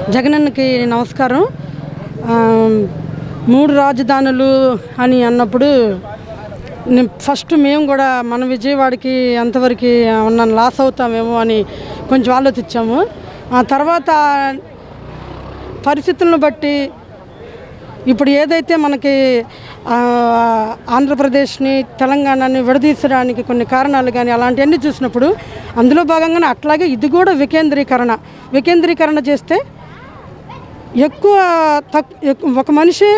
జగనన్నకి నమస్కారం ఆ, మూడు రాజధానులు అని అన్నప్పుడు నే- ఫస్ట్ మేము కూడా మన విజయవాడకి ఎంతవరకు ఉన్న లాస్ అవుతామేమో అని కొంచెం ఆలోచించాము ఆ తర్వాత పరిస్థితులను బట్టి ఇప్పుడు ఏదైతే మనకి ఆ, ఆంధ్రప్రదేశ్ని తెలంగాణని విడదీసడానికి కొన్ని కారణాలు కానీ అలాంటివన్నీ చూసినప్పుడు అందులో భాగంగానే అట్లాగే ఇది కూడా వికేంద్రీకరణ వికేంద్రీకరణ చేస్తే ఎక్కువ తక్ ఎక్కు- ఒక మనిషి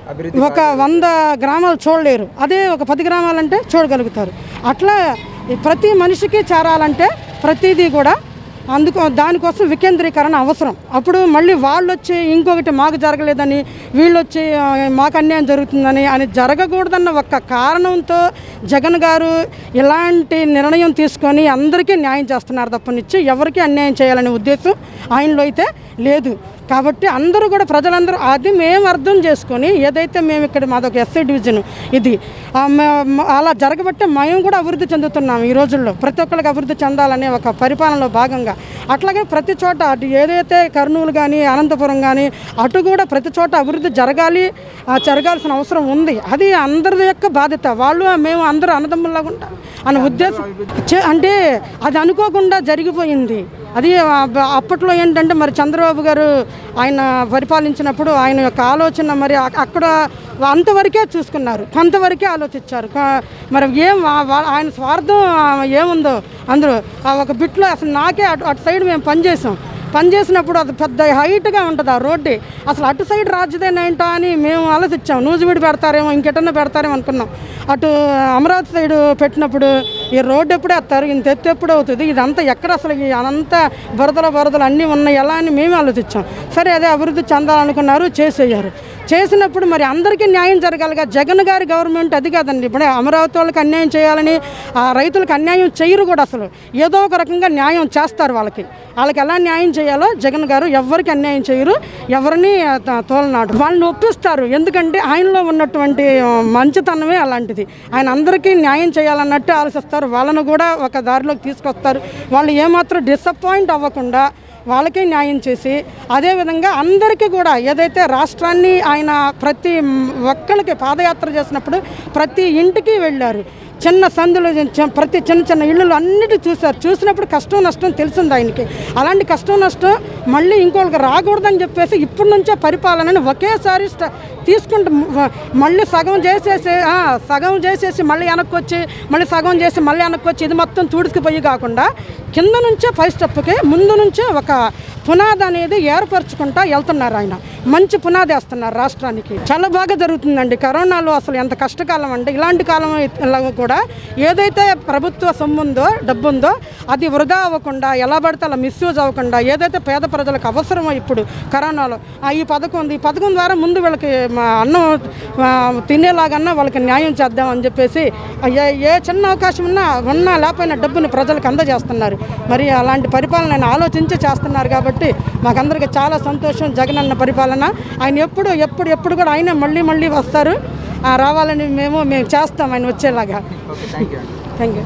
ఒక వంద గ్రామాలు చూడలేరు అదే ఒక పది గ్రామాలంటే చూడగలుగుతారు అట్లా ప్రతి మనిషికి చేరాలంటే ప్రతిదీ కూడా అందుకు దానికోసం వికేంద్రీకరణ అవసరం అప్పుడు మళ్ళీ వాళ్ళు వచ్చి ఇంకొకటి మాకు జరగలేదని వీళ్ళు వచ్చి ఆ, మాకు అన్యాయం జరుగుతుందని అని జరగకూడదన్న ఒక్క కారణంతో జగన్ గారు ఇలాంటి నిర్ణయం తీసుకొని అందరికీ న్యాయం చేస్తున్నారు తప్పనిచ్చి ఎవరికీ అన్యాయం చేయాలనే ఉద్దేశం ఆయనలో అయితే లేదు కాబట్టి అందరూ కూడా ప్రజలందరూ అది మేము అర్థం చేసుకొని ఏదైతే మేము ఇక్కడ మాదొక ఎస్ఐ డివిజన్ ఇది ఆ, మ- మ- అలా జరగబట్టే మేము కూడా అభివృద్ధి చెందుతున్నాం ఈ రోజుల్లో ప్రతి ఒక్కరికి అభివృద్ధి చెందాలనే ఒక పరిపాలనలో భాగంగా అట్లాగే ప్రతి చోట అటు ఏదైతే కర్నూలు కానీ అనంతపురం కానీ అటు కూడా ప్రతి చోట అభివృద్ధి జరగాలి ఆ, జరగాల్సిన అవసరం ఉంది అది అందరి యొక్క బాధ్యత వాళ్ళు మేము అందరూ అన్నదమ్ముల్లాగా ఉంటాం అనే ఉద్దేశం చే- అంటే అది అనుకోకుండా జరిగిపోయింది అది ఆ, బ- అప్పట్లో ఏంటంటే మరి చంద్రబాబు గారు ఆయన పరిపాలించినప్పుడు ఆయన యొక్క ఆలోచన మరి అ- అక్కడ అంతవరకే చూసుకున్నారు కొంతవరకే ఆలోచించారు కా- మరి ఏం వా- వా- ఆయన స్వార్థం ఆ, ఏముందో అందరూ ఆ ఒక బిట్లో అసలు నాకే అటు అటు సైడ్ మేము పనిచేసాం పనిచేసినప్పుడు అది పెద్ద హైట్గా ఉంటుంది ఆ రోడ్డు అసలు అటు సైడ్ రాజధాని ఏంటా అని మేము ఆలోచించాం నూజివీడు పెడతారేమో ఇంకెటన్నా పెడతారేమో అనుకున్నాం అటు అమరావతి సైడ్ పెట్టినప్పుడు ఈ రోడ్డు ఎప్పుడు వేస్తారు ఇంత ఎత్తు ఎప్పుడు అవుతుంది ఇదంతా ఎక్కడ అసలు ఈ అంతా బురదలు బురదలు అన్నీ ఉన్నాయి ఎలా అని మేము ఆలోచించాం సరే అదే అభివృద్ధి చెందాలనుకున్నారు చేసేయారు చేసినప్పుడు మరి అందరికీ న్యాయం జరగాలిగా జగన్ గారి గవర్నమెంట్ అది కాదండి ఇప్పుడే అమరావతి వాళ్ళకి అన్యాయం చేయాలని ఆ రైతులకు అన్యాయం చేయరు కూడా అసలు ఏదో ఒక రకంగా న్యాయం చేస్తారు వాళ్ళకి వాళ్ళకి ఎలా న్యాయం చేయాలో జగన్ గారు ఎవరికి అన్యాయం చేయరు ఎవరిని ఆ, త- తోలనాడు వాళ్ళని ఒప్పిస్తారు ఎందుకంటే ఆయనలో ఉన్నటువంటి ఆ, మంచితనమే అలాంటిది ఆయన అందరికీ న్యాయం చేయాలన్నట్టు ఆలోచిస్తారు వాళ్ళను కూడా ఒక దారిలోకి తీసుకొస్తారు వాళ్ళు ఏమాత్రం డిసప్పాయింట్ అవ్వకుండా వాళ్ళకే న్యాయం చేసి అదేవిధంగా అందరికీ కూడా ఏదైతే రాష్ట్రాన్ని ఆయన ప్రతి ఒక్కరికి పాదయాత్ర చేసినప్పుడు ప్రతి ఇంటికి వెళ్ళారు చిన్న సందులు చి- ప్రతి చిన్న చిన్న ఇళ్ళు అన్నిటి చూశారు చూసినప్పుడు కష్టం నష్టం తెలిసింది ఆయనకి అలాంటి కష్టం నష్టం మళ్ళీ ఇంకోళ్ళకి రాకూడదని చెప్పేసి ఇప్పటి నుంచే పరిపాలనని ఒకేసారి స్ట- తీసుకుంటూ మ- మళ్ళీ సగం చేసేసి ఆ, సగం చేసేసి మళ్ళీ వెనక్కి వచ్చి మళ్ళీ సగం చేసి మళ్ళీ వెనక్కి వచ్చి ఇది మొత్తం తుడిచిపోయి కాకుండా కింద నుంచే పై స్టెప్కి ముందు నుంచే ఒక పునాది అనేది ఏర్పరచుకుంటా వెళ్తున్నారు ఆయన మంచి పునాది వేస్తున్నారు రాష్ట్రానికి చాలా బాగా జరుగుతుందండి కరోనాలో అసలు ఎంత కష్టకాలం అంటే ఇలాంటి కాలం ఇలా కూడా ఏదైతే ప్రభుత్వ సొమ్ము ఉందో డబ్బు ఉందో అది వృధా అవ్వకుండా ఎలా పడితే అలా మిస్యూజ్ అవ్వకుండా ఏదైతే పేద ప్రజలకు అవసరమో ఇప్పుడు కరోనాలో ఆ, ఈ పథకం ఉంది ఈ పథకం ద్వారా ముందు వీళ్ళకి మా అన్నం ఆ, తినేలాగన్నా వాళ్ళకి న్యాయం చేద్దామని చెప్పేసి ఆ, ఏ ఏ చిన్న అవకాశం ఉన్నా ఉన్నా లేకపోయినా డబ్బుని ప్రజలకు అందజేస్తున్నారు మరి అలాంటి పరిపాలన ఆయన ఆలోచించి చేస్తున్నారు కాబట్టి మాకందరికీ చాలా సంతోషం జగన్ అన్న పరిపాలన ఆయన ఎప్పుడు ఎప్పుడు ఎప్పుడు కూడా ఆయనే మళ్ళీ మళ్ళీ వస్తారు ఆ, రావాలని మేము మేము చేస్తాం ఆయన వచ్చేలాగా థ్యాంక్ యూ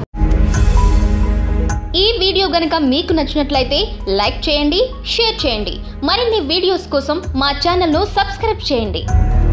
ఈ వీడియో గనుక మీకు నచ్చినట్లయితే లైక్ చేయండి షేర్ చేయండి మరిన్ని వీడియోస్ కోసం మా ఛానల్ను సబ్స్క్రైబ్ చేయండి